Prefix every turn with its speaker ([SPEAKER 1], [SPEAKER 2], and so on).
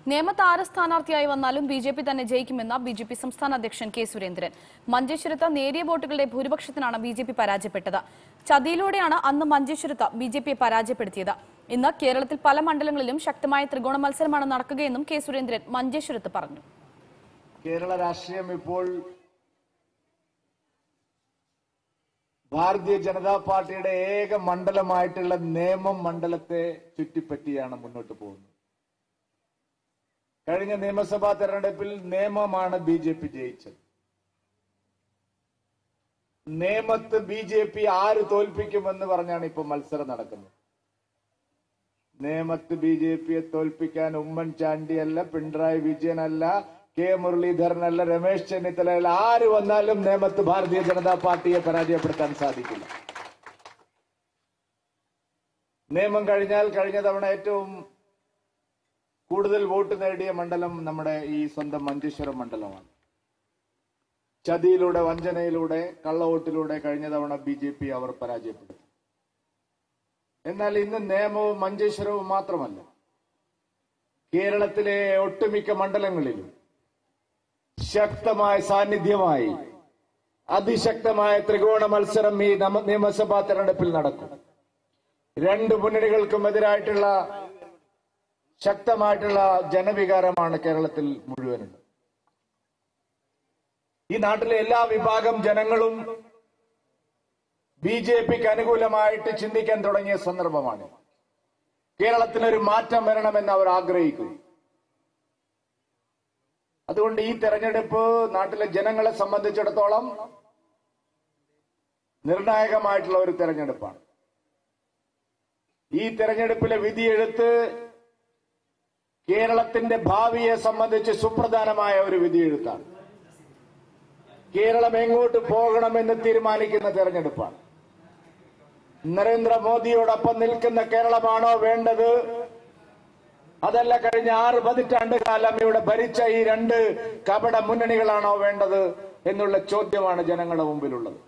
[SPEAKER 1] നിയമതാര സ്ഥാനാർത്ഥിയായി വന്നാലും B J P തന്നെ ജയിക്കുമെന്ന് ബി ജെ പി സംസ്ഥാന അധ്യക്ഷൻ കെ സുരേന്ദ്രൻ മഞ്ചേശ്വരത്ത് നേരിയ വോട്ടുകളുടെ ഭൂരിപക്ഷത്തിനാണ് ബി ജെ പി പരാജയപ്പെട്ടത് ചതിയിലൂടെയാണ് അന്ന് മഞ്ചേശ്വരത്ത് ബി ജെ പിയെ പരാജയപ്പെടുത്തിയത് ഇന്ന് കേരളത്തിൽ പല മണ്ഡലങ്ങളിലും ശക്തമായ ത്രികോണ മത്സരമാണ് നടക്കുകയെന്നും കെ സുരേന്ദ്രൻ മഞ്ചേശ്വരത്ത് പറഞ്ഞു
[SPEAKER 2] കേരള രാഷ്ട്രീയം ഇപ്പോൾ ഭാരതീയ ജനതാ പാർട്ടിയുടെ ഏക മണ്ഡലമായിട്ടുള്ള നേമം മണ്ഡലത്തെ ചുറ്റിപ്പറ്റിയാണ് മുന്നോട്ട് പോകുന്നത് കഴിഞ്ഞ നിയമസഭാ തെരഞ്ഞെടുപ്പിൽ നേമമാണ് ബി ജെ പി ജയിച്ചത് നേമത്ത് ബി ജെ പി ആര് തോൽപ്പിക്കുമെന്ന് പറഞ്ഞാണ് ഇപ്പൊ മത്സരം നടക്കുന്നത് നേമത്ത് ബി ജെ പിയെ തോൽപ്പിക്കാൻ ഉമ്മൻചാണ്ടിയല്ല പിണറായി വിജയനല്ല കെ മുരളീധരനല്ല രമേശ് ചെന്നിത്തലയല്ല ആര് വന്നാലും നേമത്ത് ഭാരതീയ ജനതാ പാർട്ടിയെ പരാജയപ്പെടുത്താൻ സാധിക്കില്ല നിയമം കഴിഞ്ഞാൽ കഴിഞ്ഞ തവണ ഏറ്റവും കൂടുതൽ വോട്ട് നേടിയ മണ്ഡലം നമ്മുടെ ഈ സ്വന്തം മഞ്ചേശ്വരം മണ്ഡലമാണ് ചതിയിലൂടെ വഞ്ചനയിലൂടെ കള്ളവോട്ടിലൂടെ കഴിഞ്ഞ തവണ ബി ജെ പി അവർ പരാജയപ്പെടുത്തി എന്നാൽ ഇന്ന് നിയമവും മഞ്ചേശ്വരവും മാത്രമല്ല കേരളത്തിലെ ഒട്ടുമിക്ക മണ്ഡലങ്ങളിലും ശക്തമായ സാന്നിധ്യമായി അതിശക്തമായ ത്രികോണ മത്സരം ഈ നമ- നിയമസഭാ തെരഞ്ഞെടുപ്പിൽ നടക്കും രണ്ട് മുന്നണികൾക്കും എതിരായിട്ടുള്ള ശക്തമായിട്ടുള്ള ജനവികാരമാണ് കേരളത്തിൽ മുഴുവനുണ്ട് ഈ നാട്ടിലെ എല്ലാ വിഭാഗം ജനങ്ങളും ബി ജെ പിക്ക് അനുകൂലമായിട്ട് ചിന്തിക്കാൻ തുടങ്ങിയ സന്ദർഭമാണ് കേരളത്തിനൊരു മാറ്റം വരണമെന്ന് അവർ ആഗ്രഹിക്കുന്നു അതുകൊണ്ട് ഈ തെരഞ്ഞെടുപ്പ് നാട്ടിലെ ജനങ്ങളെ സംബന്ധിച്ചിടത്തോളം നിർണായകമായിട്ടുള്ള ഒരു തെരഞ്ഞെടുപ്പാണ് ഈ തെരഞ്ഞെടുപ്പിലെ വിധിയെഴുത്ത് കേരളത്തിന്റെ ഭാവിയെ സംബന്ധിച്ച് സുപ്രധാനമായ ഒരു വിധിയെഴുത്താണ് കേരളം എങ്ങോട്ട് പോകണമെന്ന് തീരുമാനിക്കുന്ന തെരഞ്ഞെടുപ്പാണ് നരേന്ദ്രമോദിയോടൊപ്പം നിൽക്കുന്ന കേരളമാണോ വേണ്ടത് അതല്ല കഴിഞ്ഞ ആറ് പതിറ്റാണ്ട് കാലം ഇവിടെ ഭരിച്ച ഈ രണ്ട് കപട മുന്നണികളാണോ വേണ്ടത് എന്നുള്ള ചോദ്യമാണ് ജനങ്ങളുടെ മുമ്പിലുള്ളത്